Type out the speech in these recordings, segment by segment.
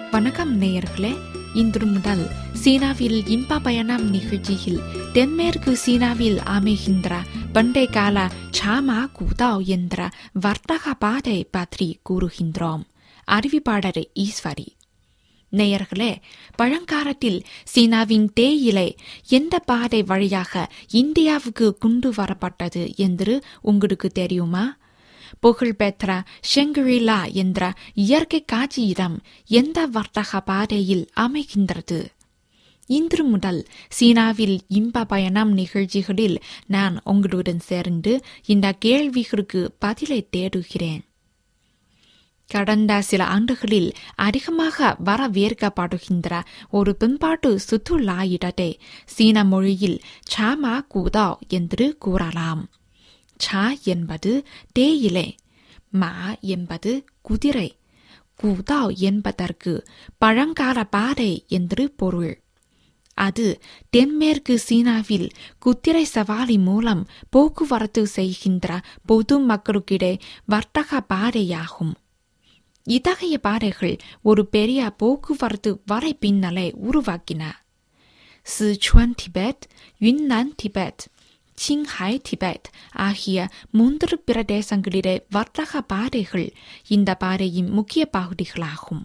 வணக்கம் நேயர்களே இன்று முதல் சீனாவில் இன்ப பயணம் நிகழ்ச்சியில் தென்மேற்கு சீனாவில் அமைகின்ற பண்டை கால சாமா குதாவ் என்ற வர்த்தக பாதை பற்றி கூறுகின்றோம் அறிவிப்பாளர் ஈஸ்வரி நேயர்களே பழங்காலத்தில் சீனாவின் தேயிலை எந்த பாதை வழியாக இந்தியாவுக்கு கொண்டு வரப்பட்டது என்று உங்களுக்கு தெரியுமா புகழ்பெற்ற ஷெங்கிரிலா என்ற இயற்கை காட்சியிடம் எந்த வர்த்தக பாதையில் அமைகின்றது இன்று முதல் சீனாவில் இன்ப பயணம் நிகழ்ச்சிகளில் நான் உங்களுடன் சேர்ந்து இந்த கேள்விகளுக்கு பதிலை தேடுகிறேன் கடந்த சில ஆண்டுகளில் அதிகமாக வரவேற்கப்படுகின்ற ஒரு பின்பாட்டு சுற்றுலா இடத்தை சீன மொழியில் சாமா குதாவ் என்று கூறலாம் சா என்பது தேயிலை மா என்பது குதிரை குதாவ் என்பதற்கு பழங்கால பாதை என்று பொருள் அது தென்மேற்கு சீனாவில் குதிரை சவாரி மூலம் போக்குவரத்து செய்கின்ற பொது மக்களுக்கிடையே வர்த்தக பாதையாகும் இத்தகைய பாதைகள் ஒரு பெரிய போக்குவரத்து வரைபின்னலை உருவாக்கின Sichuan Tibet Yunnan Tibet Qinghai Tibet ஆகிய மூன்று பிரதேசங்களிலே வர்த்தக பாதைகள் இந்த பாதையின் முக்கிய பகுதிகளாகும்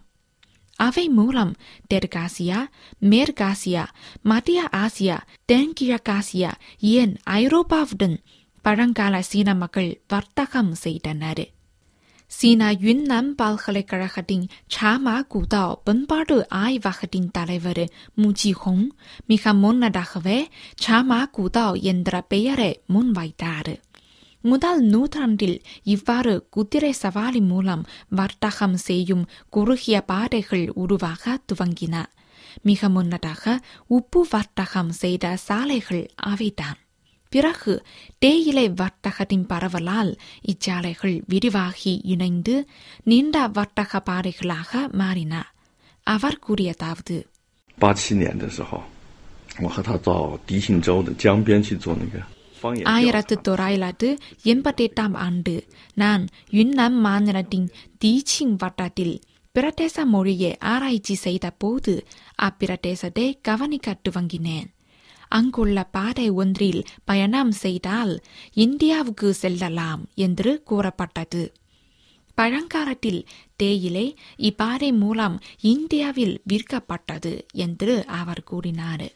அவை மூலம் தெற்காசியா மேற்காசியா மத்திய ஆசியா தென்கிழக்காசியா ஏன் ஐரோப்பாவுடன் பழங்கால சீன மக்கள் வர்த்தகம் செய்தனர் சீனா யுன்னான் பல்கலைக்கழகத்தின் சாமா குதாவ் பண்பாடு ஆய்வகத்தின் தலைவர் முஜி ஹோங் மிக முன்னதாகவே சாமா குதாவ் என்ற பெயரை முன்வைத்தார் முதல் நூற்றாண்டில் இவ்வாறு குதிரை சவாரி மூலம் வர்த்தகம் செய்யும் குறுகிய பாதைகள் உருவாக துவங்கின மிக முன்னதாக உப்பு வர்த்தகம் செய்த சாலைகள் அவைதான் பிறகு தேயிலை வர்த்தகத்தின் பரவலால் இச்சாலைகள் விரிவாகி இணைந்து நீண்ட வர்த்தக பாதைகளாக மாறின அவர் கூறியதாவது 八七年的时候，我和他到迪信州的江边去做那个方言调查 ஆயிரத்து தொள்ளாயிரத்து எண்பத்தெட்டாம் ஆண்டு நான் யுன்னான் மாநிலத்தின் தீச்சிங் வட்டத்தில் பிரதேச மொழியை ஆராய்ச்சி செய்த போது அப்பிரதேசத்தை கவனிக்க துவங்கினேன் அங்குள்ள பாதை ஒன்றில் பயணம் செய்தால் இந்தியாவுக்கு செல்லலாம் என்று கூறப்பட்டது பழங்காலத்தில் தேயிலை இப்பாதை மூலம் இந்தியாவில் விற்கப்பட்டது என்று அவர் கூறினார்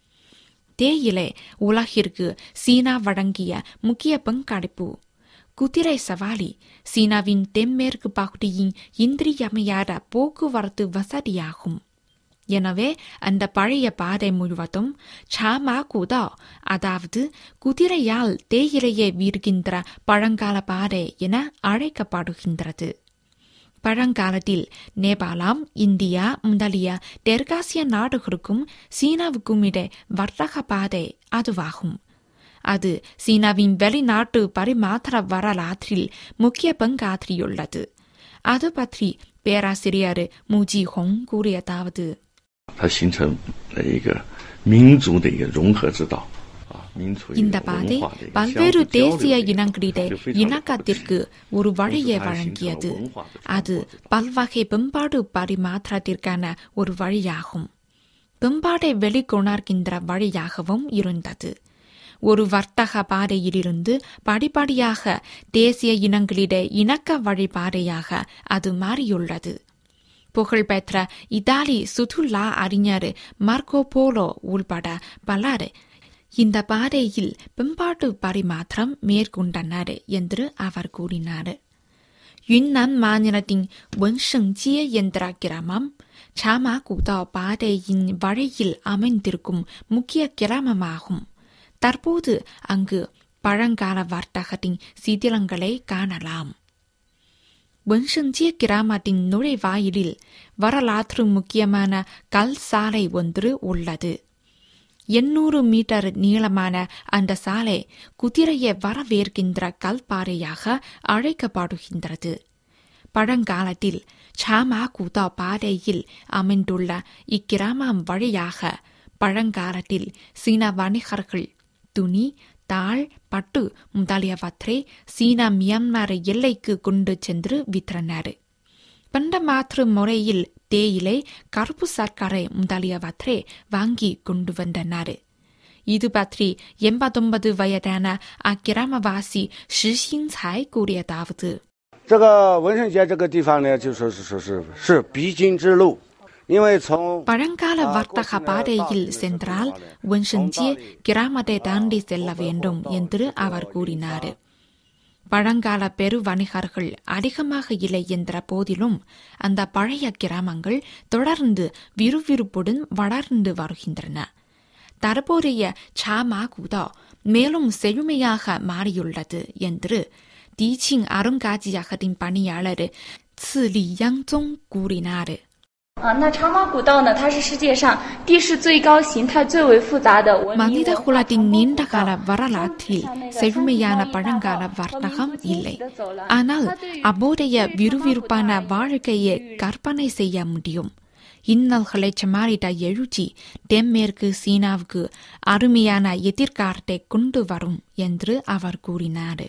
தேயிலை உலகிற்கு சீனா வழங்கிய முக்கிய பங்களிப்பு குதிரை சவாரி சீனாவின் தென்மேற்கு பகுதியின் இன்றியமையாத போக்குவரத்து வசதியாகும் எனவே அந்த பழைய பாதை முழுவதும் சாமா குதா அதாவது குதிரையால் தேயிலையை வீர்கின்ற பழங்கால பாதை என அழைக்கப்படுகின்றது பழங்காலத்தில் நேபாளம் இந்தியா முதலிய தெற்காசிய நாடுகளுக்கும் சீனாவுக்கும் இடை வர்த்தக பாதை அதுவாகும் அது சீனாவின் வெளிநாட்டு பரிமாற்ற வரலாற்றில் முக்கிய பங்காற்றியுள்ளது அது பற்றி பேராசிரியர் முஜி ஹோங் கூறியதாவது 它形成了一个民族的一个融合之道啊，民族一 இந்த 个 பாதை 文化的一个相 பல்வேறு 互交流的 தேசிய 一个 இனங்களிடையே 就非常的 இணக்கத்திற்கு ஒரு வழியை வழங்கியது அது பல்வகை பண்பாடு பரிமாற்றத்திற்கான ஒரு வழியாகும் பண்பாட்டை வெளிக்கொணர்கின்ற வழியாகவும் இருந்தது ஒரு வர்த்தக பாதையிலிருந்து படிப்படியாக தேசிய இனங்களிடையே இணக்க வழிபாதையாக அது மாறியுள்ளது புகழ்பெற்ற இத்தாலி சுற்றுலா அறிஞர் மார்க்கோ போலோ உள்பட பலர் இந்த பாதையில் பண்பாட்டு பரிமாற்றம் மேற்கொண்டனர் என்று அவர் கூறினார் யுன்னான் மாநிலத்தின் வன்ஷங்ஜிய என்ற கிராமம் சாமா குதா பாதையின் வழியில் அமைந்திருக்கும் முக்கிய கிராமமாகும் தற்போது அங்கு பழங்கால வர்த்தகத்தின் சிதிலங்களை காணலாம் வன்ஷஞ்சிய கிராமத்தின் நுழைவாயிலில் வரலாற்று முக்கியமான கல் சாலை ஒன்று உள்ளது எண்ணூறு மீட்டர் நீளமான அந்த சாலை குதிரையை வரவேற்கின்ற கல்பாறையாக அழைக்கப்படுகின்றது பழங்காலத்தில் சாமா குதா பாதையில் அமைந்துள்ள இக்கிராமம் வழியாக பழங்காலத்தில் சீன வணிகர்கள் துணி தாள் பட்டு முதலியவற்றை சீனா மியான்மர் எல்லைக்கு கொண்டு சென்று விற்றனர் பண்ட மாற்று முறையில் தேயிலை கருப்பு சர்க்கரை முதலியவற்றை வாங்கி கொண்டு வந்தனர் இது பற்றி எண்பத்தொன்பது வயதான அக்கிராமவாசி ஷிசிங்சாய் கூறியதாவது 这个文胜街这个地方呢，就说是说是是必经之路，因为从 பழங்கால வர்த்தக பாதையில் சென்றால் வென்ஷன்ஜே கிராமத்தை தாண்டி செல்ல வேண்டும் என்று அவர் கூறினார் பழங்கால பெரு வணிகர்கள் அதிகமாக இல்லை என்ற போதிலும் அந்த பழைய கிராமங்கள் தொடர்ந்து விறுவிறுப்புடன் வளர்ந்து வருகின்றன தற்போதைய சாமா குதா மேலும் செழுமையாக மாறியுள்ளது என்று தீச்சிங் அருங்காட்சியகத்தின் பணியாளர் சி லி யாங்ஜோங் கூறினார் 啊，那长马古道呢？它是世界上地势最高、形态最为复杂的文明 மனித 文化 குலத்தின் 中 நீண்ட 的 கால வரலாற்றில் செழுமையான பழங்கால வர்த்தகம் இல்லை ஆனால் அப்போதைய விறுவிறுப்பான வாழ்க்கையை கற்பனை செய்ய முடியும் இன்னல்களை சமாளித்த எழுச்சி தென்மேற்கு சீனாவுக்கு அருமையான எதிர்காலத்தை கொண்டு வரும் என்று அவர் கூறினார்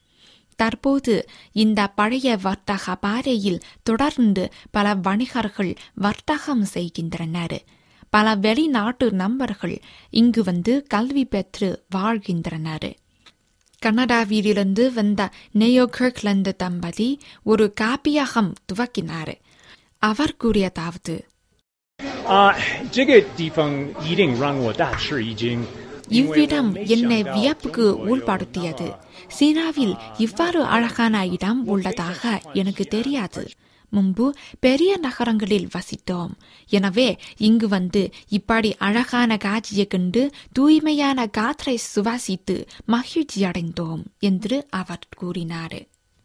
தற்போது இந்த பழைய வர்த்தக பாதையில் தொடர்ந்து பல வணிகர்கள் வர்த்தகம் செய்கின்றனர் பல வெளிநாட்டு நண்பர்கள் இங்கு வந்து கல்வி பெற்று வாழ்கின்றனர் கனடாவிலிருந்து வந்த நேயோ கிர்க்லந்து தம்பதி ஒரு காப்பியகம் துவக்கினார் அவர் கூறியதாவது 啊，这个地方一定让我大吃一惊。因为我 இவ்விடம் 没 என்னை 想到 வியப்புக்கு 中国有 உள்படுத்தியது 文化 சீனாவில் இவ்வாறு அழகான இடம் உள்ளதாக எனக்கு தெரியாது முன்பு பெரிய நகரங்களில் வசித்தோம் எனவே இங்கு வந்து இப்படி அழகான காட்சியை கண்டு தூய்மையான காற்றை சுவாசித்து மகிழ்ச்சி அடைந்தோம் என்று அவர் கூறினார்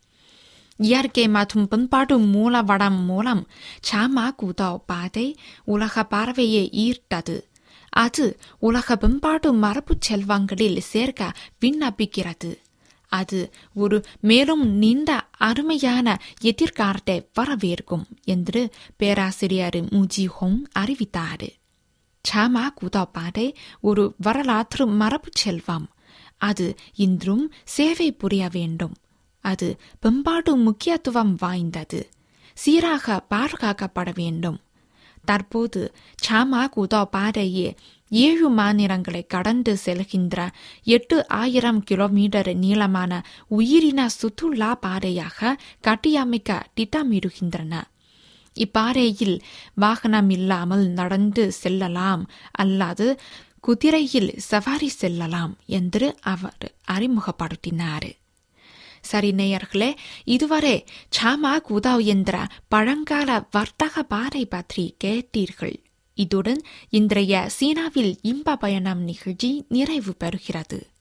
இயற்கை மற்றும் பண்பாட்டு மூலவடம் மூலம் சாமா குதாவ் பாதை உலக பார்வையை ஈர்த்தது அது உலக பண்பாட்டு மரபுச் செல்வங்களில் சேர்க்க விண்ணப்பிக்கிறது அது ஒரு மேலும் நீண்ட அருமையான எதிர்காலத்தை வரவேற்கும் என்று பேராசிரியர் முஜி ஹோங் அறிவித்தார் சாமா குதா பாதை ஒரு வரலாற்று மரபுச் செல்வம் அது இன்றும் சேவை புரிய வேண்டும் அது பண்பாட்டு முக்கியத்துவம் வாய்ந்தது சீராக பாதுகாக்கப்பட வேண்டும் தற்போது சாமா குதா பாதையே ஏழு மாநிலங்களை கடந்து செல்கின்ற எட்டு ஆயிரம் கிலோமீட்டர் நீளமான உயிரின சுற்றுலா பாதையாக கட்டியமைக்க திட்டமிடுகின்றன இப்பாதையில் வாகனம் இல்லாமல் நடந்து செல்லலாம் அல்லது குதிரையில் சவாரி செல்லலாம் என்று அவர் அறிமுகப்படுத்தினார் சரி நேயர்களே இதுவரை சாமா குதாவ் என்ற பழங்கால வர்த்தக பாதை பற்றி கேட்டீர்கள் இத்துடன் இன்றைய சீனாவில் இன்ப பயணம் நிகழ்ச்சி நிறைவு பெறுகிறது